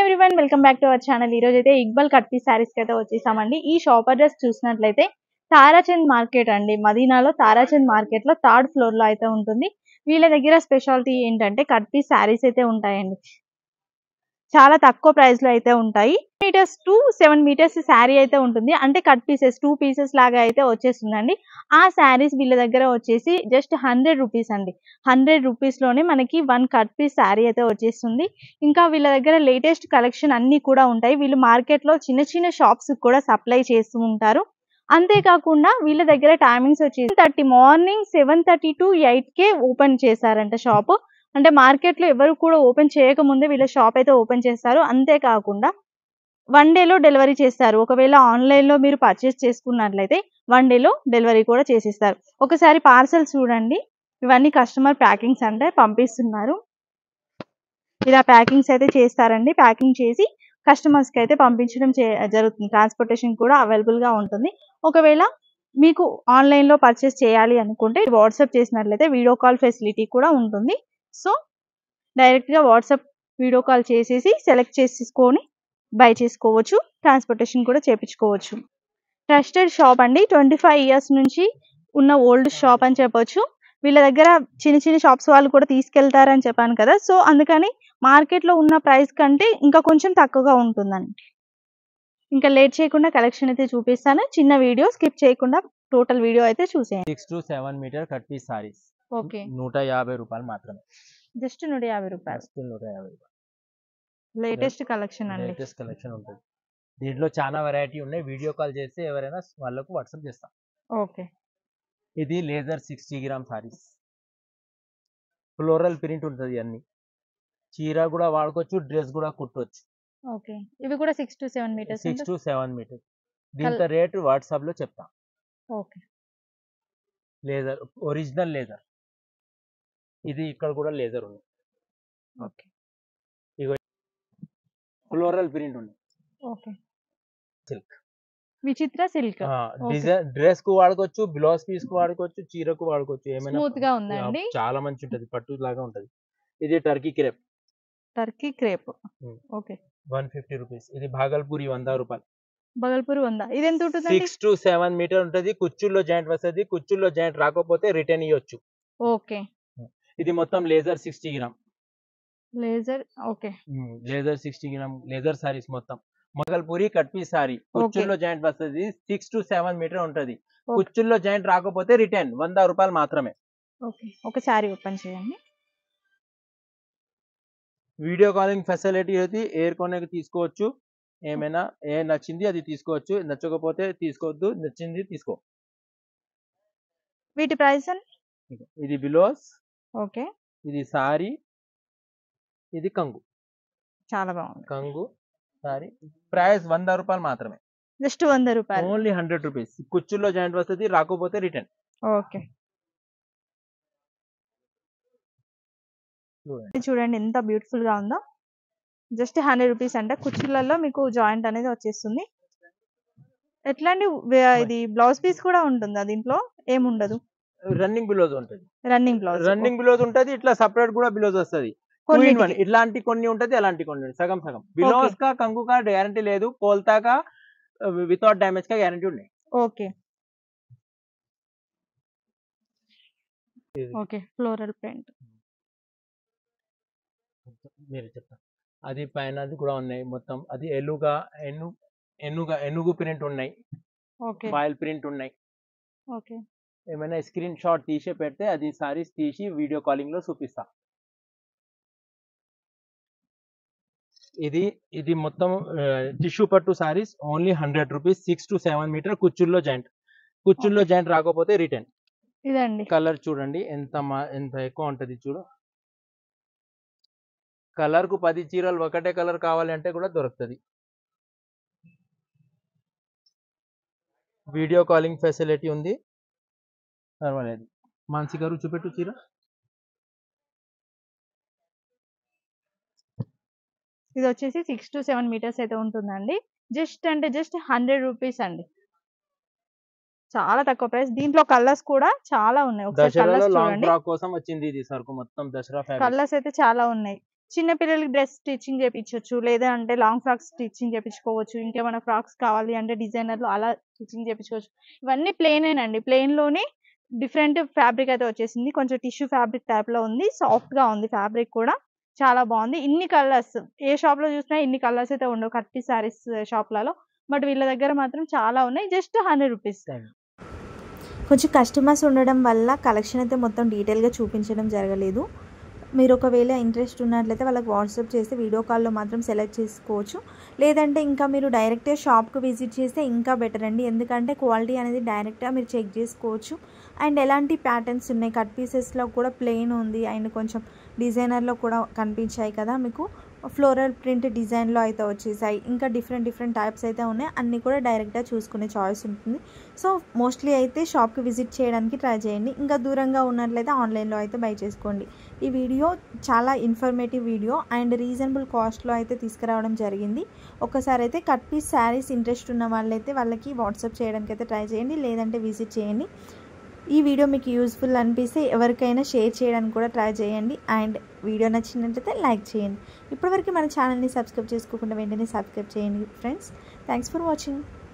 Everyone welcome back to our channel ఈ రోజు అయితే ఇక్బల్ కట్ పీస్ శారీస్ కి అయితే వచ్చేసామండి ఈ షాప్ అడ్రస్ చూసినట్లయితే తారాచంద్ మార్కెట్ అండి మదీనాలో తారాచంద్ మార్కెట్ లో థర్డ్ ఫ్లోర్ లో అయితే ఉంటుంది వీళ్ళ దగ్గర స్పెషాలిటీ ఏంటంటే కట్ పీస్ శారీస్ అయితే ఉంటాయండి చాలా తక్కువ ప్రైస్ లో అయితే ఉంటాయి meters to seven meters sari అయితే ఉంటుంది అంటే కట్ పీసెస్ టూ పీసెస్ లాగా అయితే వచ్చేస్తుందండి ఆ శారీస్ వీళ్ళ దగ్గర వచ్చేసి జస్ట్ హండ్రెడ్ రూపీస్ అండి హండ్రెడ్ రూపీస్ లోనే మనకి వన్ కట్ పీస్ శారీ అయితే వచ్చేస్తుంది ఇంకా వీళ్ళ దగ్గర లేటెస్ట్ కలెక్షన్ అన్ని కూడా ఉంటాయి వీళ్ళు మార్కెట్ లో చిన్న చిన్న షాప్స్ కూడా సప్లై చేస్తూ ఉంటారు అంతేకాకుండా వీళ్ళ దగ్గర టైమింగ్స్ వచ్చేసి thirty morning seven thirty to eight కే ఓపెన్ చేశారంట షాప్ అంటే మార్కెట్ లో ఎవరు కూడా ఓపెన్ చేయకముందే వీళ్ళ షాప్ అయితే ఓపెన్ చేస్తారు అంతేకాకుండా వన్ డేలో డెలివరీ చేస్తారు ఒకవేళ ఆన్లైన్ లో మీరు పర్చేస్ చేసుకున్నట్లయితే వన్ డేలో డెలివరీ కూడా చేసిస్తారు ఒకసారి పార్సల్ చూడండి ఇవన్నీ కస్టమర్ ప్యాకింగ్స్ అంటే పంపిస్తున్నారు ఇలా ప్యాకింగ్స్ అయితే చేస్తారండి ప్యాకింగ్ చేసి కస్టమర్స్ కి అయితే పంపించడం చే- జరుగుతుంది ట్రాన్స్పోర్టేషన్ కూడా అవైలబుల్ గా ఉంటుంది ఒకవేళ మీకు ఆన్లైన్ లో పర్చేస్ చేయాలి అనుకుంటే వాట్సాప్ చేసినట్లయితే వీడియో కాల్ ఫెసిలిటీ కూడా ఉంటుంది సో డైరెక్ట్ గా వాట్సాప్ వీడియో కాల్ చేసేసి సెలెక్ట్ చేసుకొని బై చేసుకోవచ్చు ట్రాన్స్పోర్టేషన్ కూడా చేపించుకోవచ్చు ట్రస్టెడ్ షాప్ అండి ట్వంటీ ఫైవ్ ఇయర్స్ నుంచి ఉన్న ఓల్డ్ షాప్ అని చెప్పొచ్చు వీళ్ళ దగ్గర చిన్న చిన్న షాప్స్ వాళ్ళు కూడా తీసుకెళ్తారని చెప్పాను కదా సో అందుకని మార్కెట్ లో ఉన్న ప్రైస్ కంటే ఇంకా కొంచెం తక్కువగా ఉంటుందండి ఇంకా లేట్ చేయకుండా కలెక్షన్ అయితే చూపిస్తాను చిన్న వీడియో స్కిప్ చేయకుండా టోటల్ వీడియో అయితే చూసేయండి six to seven meter cut piece saris okay నూట యాభై రూపాయలు మాత్రమే జస్ట్ నూట యాభై రూపాయలు జస్ట్ నూట యాభై రూపాయలు లేటెస్ట్ కలెక్షన్ అండి లేటెస్ట్ కలెక్షన్ ఉంటుంది దీంట్లో చాలా వెరైటీ ఉన్నాయి వీడియో కాల్ చేస్తే ఎవరైనా వాళ్ళకు వాట్సాప్ చేస్తాం ఓకే ఇది laser sixty gram saris floral print ఉంటుంది అన్ని చీర కూడా వాడుకోవచ్చు డ్రెస్ కూడా కుట్టవచ్చు ఓకే ఇవి కూడా six to seven meters six to seven meter దీంతో రేట్ వాట్సాప్ లో చెప్తాం ఓకే లేజర్ ఒరిజినల్ లేజర్ ఇది ఇక్కడ కూడా లేజర్ ఉంది ఓకే ఫ్లోరల్ ప్రింట్ ఉంది okay silk Vichitra silk design dress కు వాడుకోవచ్చు బ్లౌజ్ పీస్ కు వాడుకోవచ్చు చీరకు వాడుకోవచ్చు ఏమైనా స్మూత్ గా ఆ, ఉందండి చాలా మంచి ఉంటది పట్టు లాగా ఉంటది ఇది Turkey crepe Turkey crepe Hmm. Okay one fifty rupees ఇది భాగల్పూరి వంద రూపాయలు బగల్పూర్ ఉందా ఇది ఎంత ఉంటుందండి సిక్స్ టు సెవెన్ మీటర్ ఉంటది కుచ్చుల్లో జాయింట్ వస్తుంది కుచ్చుల్లో జాయింట్ రాకపోతే రిటర్న్ ఇవ్వచ్చు ఓకే ఇది మొత్తం laser sixty gram laser okay laser sixty gram laser saris మొత్తం మొగల్పూరి కట్పీ సారీ కుచ్చుల్లో జాయింట్ వస్తుంది సిక్స్ టు సెవెన్ మీటర్ ఉంటది Okay. కుచ్చుల్లో జాయింట్ రాకపోతే రిటర్న్ వంద రూపాయలు మాత్రమే ఓకే ఒక శారీ ఓపెన్ చేయండి వీడియో కాలింగ్ ఫెసిలిటీ అయితే ఏర్కొనేకి తీసుకోవచ్చు ఏమైనా ఏ నచ్చింది అది తీసుకోవచ్చు నచ్చకపోతే తీసుకోవద్దు నచ్చింది తీసుకో వీటి ప్రైస్ అండి ఇది బిలోస్ ఓకే ఇది సారీ ఇది కంగు చాలా బాగుంది కంగు సారీ ప్రైస్ వంద రూపాయలు మాత్రమే జస్ట్ వంద రూపాయలు ఓన్లీ హండ్రెడ్ రూపీస్ కుచ్చుల్లో జాయింట్ వస్తుంది రాకపోతే రిటర్న్ ఓకే ఇది చూడండి ఎంత బ్యూటిఫుల్ గా ఉందో జస్ట్ హండ్రెడ్ రూపీస్ అంటే కుర్చీలలో మీకు జాయింట్ అనేది వచ్చేస్తుంది ఎట్లా అండి వే- ఇది బ్లౌజ్ పీస్ కూడా ఉంటుందా దీంట్లో ఏముండదు రన్నింగ్ బిలోజ్ ఉంటుంది రన్నింగ్ బ్లౌజ్ రన్నింగ్ బిలోజ్ ఉంటది ఇట్లా సపరేట్ కూడా బిలోజ్ వస్తుంది టూ ఇన్ వన్ కొన్ని ఇట్లాంటి కొన్ని ఉంటది అలాంటి కొన్ని ఉంటది. సగం సగం బిలోస్ కా కంగు కా గ్యారంటీ లేదు కోల్తా కా వితౌట్ డ్యామేజ్ కా గ్యారంటీ ఉన్నాయి ఓకే ఇది. ఓకే ఫ్లోరల్ ప్రింట్ మీరు చెప్తారు అది పైన అది కూడా ఉన్నాయి మొత్తం అది ఎలుగా ఎను ఎనుగా ఎనుగు ప్రింట్ ఉన్నాయి ఓకే ఫాయిల్ ప్రింట్ ఉన్నాయి ఓకే ఏమైనా స్క్రీన్ షాట్ తీసి పెడితే అది సారీస్ తీసి వీడియో కాలింగ్ లో చూపిస్తా ఇది ఇది మొత్తం టిష్యూ పట్టు saris only hundred rupees six to seven meter కుచ్చుల్లో జాయింట్ కుచ్చుల్లో జాయింట్ రాకపోతే రిటర్న్ ఇదండి కలర్ చూడండి ఎంత మా ఎంత ఎక్కువ ఉంటది చూడు కలర్ కు పది చీరలు ఒకటే కలర్ కావాలి అంటే కూడా దొరుకుతుంది వీడియో కాలింగ్ ఫెసిలిటీ ఉంది పర్వాలేదు మానసి గారు చూపెట్టు చీర ఇది వచ్చేసి సిక్స్ టు సెవెన్ మీటర్స్ అయితే ఉంటుందండి జస్ట్ అంటే జస్ట్ హండ్రెడ్ రూపీస్ అండి చాలా తక్కువ ప్రైస్ దీంట్లో కలర్స్ కూడా చాలా ఉన్నాయి ఒకసారి దసరాలో కలర్స్ లాంగ్ చూడండి ఫ్రాక్ కోసం వచ్చింది ఇది సరుకు మొత్తం దసరా ఫ్యాబ్రిక్ కలర్స్ అయితే చాలా ఉన్నాయి చిన్న పిల్లలకి డ్రెస్ స్టిచ్చింగ్ చేయించవచ్చు లేదా అంటే లాంగ్ ఫ్రాక్స్ స్టిచ్చింగ్ చేయించుకోవచ్చు ఇంకేమైనా ఫ్రాక్స్ కావాలి అంటే డిజైనర్లు అలా స్టిచ్చింగ్ చేయించుకోవచ్చు ఇవన్నీ ప్లెయినేనండి ప్లెయిన్లోనే డిఫరెంట్ ఫ్యాబ్రిక్ అయితే వచ్చేసింది కొంచెం టిష్యూ ఫ్యాబ్రిక్ టైప్లో ఉంది సాఫ్ట్గా ఉంది ఫ్యాబ్రిక్ కూడా చాలా బాగుంది ఇన్ని కలర్స్ ఏ షాప్లో చూసినా ఇన్ని కలర్స్ అయితే ఉండవు కట్టి శారీస్ షాప్లలో బట్ వీళ్ళ దగ్గర మాత్రం చాలా ఉన్నాయి జస్ట్ హండ్రెడ్ రూపీస్ కొంచెం కస్టమర్స్ ఉండడం వల్ల కలెక్షన్ అయితే మొత్తం డీటెయిల్గా చూపించడం జరగలేదు మీరు ఒకవేళ ఇంట్రెస్ట్ ఉన్నట్లయితే వాళ్ళకి వాట్సాప్ చేస్తే వీడియో కాల్లో మాత్రం సెలెక్ట్ చేసుకోవచ్చు లేదంటే ఇంకా మీరు డైరెక్ట్గా షాప్కి విజిట్ చేస్తే ఇంకా బెటర్ అండి ఎందుకంటే క్వాలిటీ అనేది డైరెక్ట్గా మీరు చెక్ చేసుకోవచ్చు అండ్ ఎలాంటి ప్యాటర్న్స్ ఉన్నాయి కట్ పీసెస్లో కూడా ప్లెయిన్ ఉంది అండ్ కొంచెం డిజైనర్లో కూడా కనిపించాయి కదా మీకు ఫ్లోరల్ ప్రింట్ డిజైన్లో అయితే వచ్చేసాయి ఇంకా డిఫరెంట్ డిఫరెంట్ టైప్స్ అయితే ఉన్నాయి అన్నీ కూడా డైరెక్ట్గా చూసుకునే చాయిస్ ఉంటుంది సో మోస్ట్లీ అయితే షాప్కి విజిట్ చేయడానికి ట్రై చేయండి ఇంకా దూరంగా ఉన్నట్లయితే ఆన్లైన్లో అయితే బై చేసుకోండి ఈ వీడియో చాలా ఇన్ఫర్మేటివ్ వీడియో అండ్ రీజనబుల్ కాస్ట్లో అయితే తీసుకురావడం జరిగింది ఒకసారి అయితే కట్ పీస్ శారీస్ ఇంట్రెస్ట్ ఉన్న వాళ్ళైతే వాళ్ళకి వాట్సాప్ చేయడానికి అయితే ట్రై చేయండి లేదంటే విజిట్ చేయండి ఈ వీడియో మీకు యూస్ఫుల్ అనిపిస్తే ఎవరికైనా షేర్ చేయడానికి కూడా ట్రై చేయండి అండ్ వీడియో నచ్చినట్లయితే లైక్ చేయండి ఇప్పటివరకు మన ఛానల్ని సబ్స్క్రైబ్ చేసుకోకుండా వెంటనే సబ్స్క్రైబ్ చేయండి ఫ్రెండ్స్ థ్యాంక్స్ ఫర్ వాచింగ్